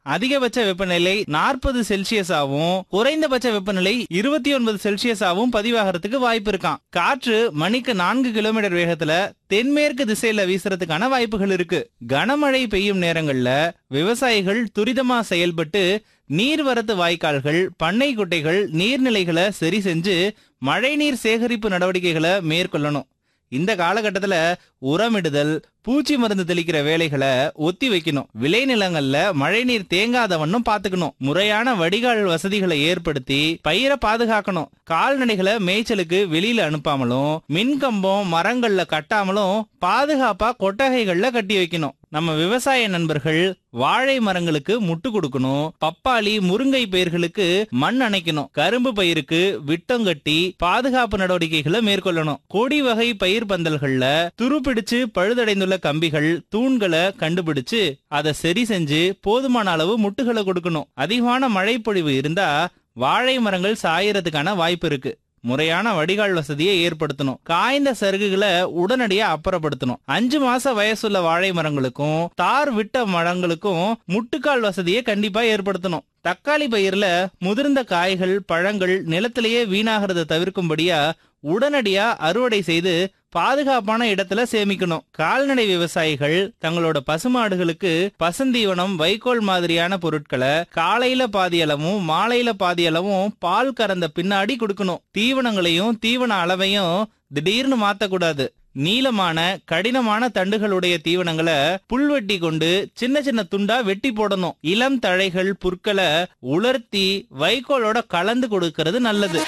அதிகபட்ச வெப்பநிலை நாற்பது செல்சியஸாவும் குறைந்தபட்ச வெப்பநிலை இருபத்தி ஒன்பது செல்சியஸாவும் பதிவாகிறதுக்கு வாய்ப்பு இருக்காம் காற்று மணிக்கு நான்கு கிலோமீட்டர் வேகத்துல தென்மேற்கு திசையில வீசுறதுக்கான வாய்ப்புகள் இருக்கு கனமழை பெய்யும் நேரங்கள்ல விவசாயிகள் துரிதமா செயல்பட்டு நீர்வரத்து வாய்க்கால்கள் பண்ணை குட்டைகள் நீர்நிலைகளை சரி செஞ்சு மழைநீர் சேகரிப்பு நடவடிக்கைகளை மேற்கொள்ளணும் இந்த காலகட்டத்துல உரமிடுதல் பூச்சி மருந்து தெளிக்கிற வேலைகளை ஒத்தி வைக்கணும் விளைநிலங்கள்ல மழைநீர் தேங்காத வண்ணம் பாத்துக்கணும் முறையான வடிகால் வசதிகளை ஏற்படுத்தி பயிரை பாதுகாக்கணும் கால்நடைகளை மேய்ச்சலுக்கு வெளியில அனுப்பாமலும் மின்கம்பம் மரங்கள்ல கட்டாமலும் பாதுகாப்பா கொட்டகைகள்ல கட்டி வைக்கணும் நம்ம விவசாய நண்பர்கள் வாழை மரங்களுக்கு முட்டு கொடுக்கணும் பப்பாளி முருங்கை பயிர்களுக்கு மண் அணைக்கணும் கரும்பு பயிருக்கு விட்டம் கட்டி பாதுகாப்பு நடவடிக்கைகளை மேற்கொள்ளணும் கொடி வகை பயிர் பந்தல்கள்ல துருப்பிடிச்சு பழுதடைந்துள்ள கம்பிகள் தூண்களை கண்டுபிடிச்சு அதை சரி செஞ்சு போதுமான அளவு முட்டுகளை கொடுக்கணும் அதிகமான மழைப்பொழிவு இருந்தா வாழை மரங்கள் சாயறதுக்கான வாய்ப்பு இருக்கு முறையான வடிகால் வசதியை ஏற்படுத்தணும் காய்ந்த சருகுகளை உடனடியா அப்புறப்படுத்தணும் அஞ்சு மாச வயசுள்ள வாழை மரங்களுக்கும் தார் விட்ட மரங்களுக்கும் முட்டுக்கால் வசதியை கண்டிப்பா ஏற்படுத்தணும் தக்காளி பயிர்ல முதிர்ந்த காய்கள் பழங்கள் நிலத்திலேயே வீணாகிறத தவிர்க்கும்படியா உடனடியா அறுவடை செய்து பாதுகாப்பான இடத்துல சேமிக்கணும் கால்நடை விவசாயிகள் தங்களோட பசுமாடுகளுக்கு பசுந்தீவனம் வைக்கோல் மாதிரியான பொருட்களை காலையில பாதி அளவும் மாலையில பாதி அளவும் பால் கறந்த பின்னாடி கொடுக்கணும் தீவனங்களையும் தீவன அளவையும் திடீர்னு மாத்தக்கூடாது நீளமான கடினமான தண்டுகளுடைய தீவனங்களை புல்வெட்டி கொண்டு சின்ன சின்ன துண்டா வெட்டி போடணும் இளம் தழைகள் புற்களை உலர்த்தி வைக்கோலோட கலந்து கொடுக்கிறது நல்லது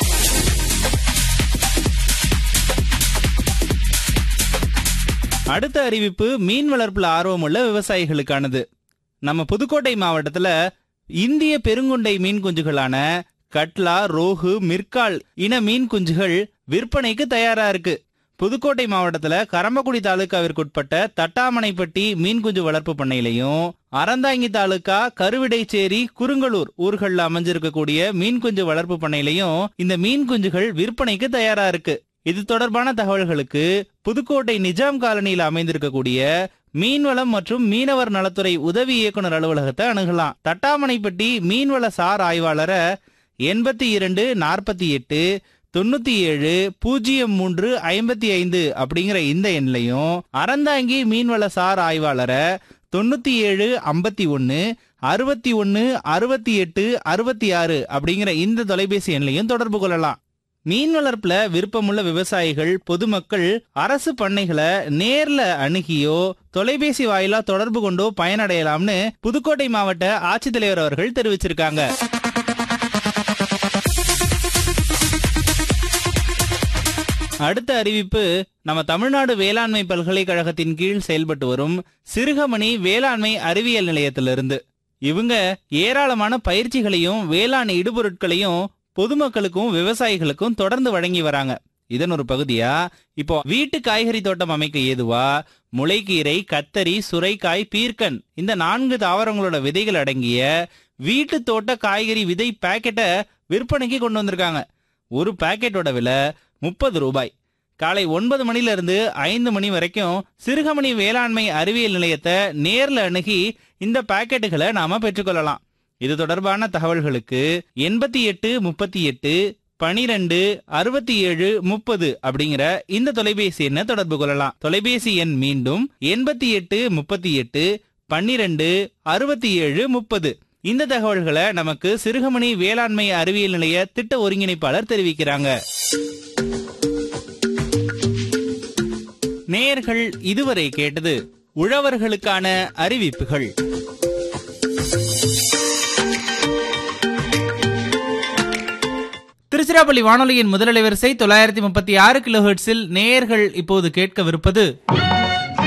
அடுத்த அறிவிப்பு மீன் வளர்ப்புல ஆர்வமுள்ள விவசாயிகளுக்கானது நம்ம புதுக்கோட்டை மாவட்டத்துல இந்திய பெருங்குண்டை மீன் குஞ்சுகளான கட்லா ரோகு மிர்கால் இன மீன் குஞ்சுகள் விற்பனைக்கு தயாரா இருக்கு புதுக்கோட்டை மாவட்டத்துல கரம்பக்குடி தாலுகாவிற்குட்பட்ட தட்டாமனைப்பட்டி மீன் குஞ்சு வளர்ப்பு பண்ணையிலையும் அறந்தாங்கி தாலுகா கருவிடைச்சேரி குறுங்கலூர் ஊர்கள்ல அமைஞ்சிருக்கக்கூடிய மீன் குஞ்சு வளர்ப்பு பண்ணையிலையும் இந்த மீன் குஞ்சுகள் விற்பனைக்கு தயாரா இருக்கு இது தொடர்பான தகவல்களுக்கு புதுக்கோட்டை நிஜாம் காலனியில் அமைந்திருக்கக்கூடிய மீன்வளம் மற்றும் மீனவர் நலத்துறை உதவி இயக்குனர் அலுவலகத்தை அணுகலாம் தட்டாமனைப்பட்டி மீன்வள சார் ஆய்வாளரை எண்பத்தி இரண்டு நாற்பத்தி எட்டு தொண்ணூத்தி ஏழு பூஜ்ஜியம் மூன்று ஐம்பத்தி ஐந்து அப்படிங்கிற இந்த எண்லையும் அறந்தாங்கி மீன்வள சார் ஆய்வாளரை தொண்ணூத்தி ஏழு ஐம்பத்தி ஒன்னு அறுபத்தி ஒன்னு அறுபத்தி எட்டு அறுபத்தி ஆறு அப்படிங்கிற இந்த தொலைபேசி எண்லையும் தொடர்பு கொள்ளலாம் மீன் வளர்ப்புல விருப்பமுள்ள விவசாயிகள் பொதுமக்கள் அரசு பண்ணைகளை நேர்ல அணுகியோ தொலைபேசி வாயிலா தொடர்பு கொண்டோ பயனடையலாம்னு புதுக்கோட்டை மாவட்ட ஆட்சித்தலைவர் அவர்கள் தெரிவிச்சிருக்காங்க அடுத்த அறிவிப்பு நம்ம தமிழ்நாடு வேளாண்மை பல்கலைக்கழகத்தின் கீழ் செயல்பட்டு வரும் சிறுகமணி வேளாண்மை அறிவியல் நிலையத்திலிருந்து இவங்க ஏராளமான பயிற்சிகளையும் வேளாண் இடுபொருட்களையும் பொதுமக்களுக்கும் விவசாயிகளுக்கும் தொடர்ந்து வழங்கி வராங்க இதன் ஒரு பகுதியா இப்போ வீட்டு காய்கறி தோட்டம் அமைக்க ஏதுவா முளைக்கீரை கத்தரி சுரைக்காய் பீர்க்கன் இந்த நான்கு தாவரங்களோட விதைகள் அடங்கிய வீட்டு தோட்ட காய்கறி விதை பாக்கெட்டை விற்பனைக்கு கொண்டு வந்திருக்காங்க ஒரு பாக்கெட்டோட விலை முப்பது ரூபாய் காலை ஒன்பது மணில இருந்து ஐந்து மணி வரைக்கும் சிறுகமணி வேளாண்மை அறிவியல் நிலையத்தை நேர்ல அணுகி இந்த பாக்கெட்டுகளை நாம பெற்றுக்கொள்ளலாம் இது தொடர்பான தகவல்களுக்கு எண்பத்தி எட்டு முப்பத்தி எட்டு பனிரெண்டு அறுபத்தி ஏழு முப்பது அப்படிங்கிற இந்த தொலைபேசி எண்ணை தொடர்பு கொள்ளலாம் தொலைபேசி எண் மீண்டும் எண்பத்தி எட்டு முப்பத்தி எட்டு பன்னிரெண்டு அறுபத்தி ஏழு முப்பது இந்த தகவல்களை நமக்கு சிறுகமணி வேளாண்மை அறிவியல் நிலைய திட்ட ஒருங்கிணைப்பாளர் தெரிவிக்கிறாங்க நேயர்கள் இதுவரை கேட்டது உழவர்களுக்கான அறிவிப்புகள் திருச்சிராப்பள்ளி வானொலியின் முதலலைவரிசை தொள்ளாயிரத்தி முப்பத்தி ஆறு கிலோ நேயர்கள் இப்போது கேட்கவிருப்பது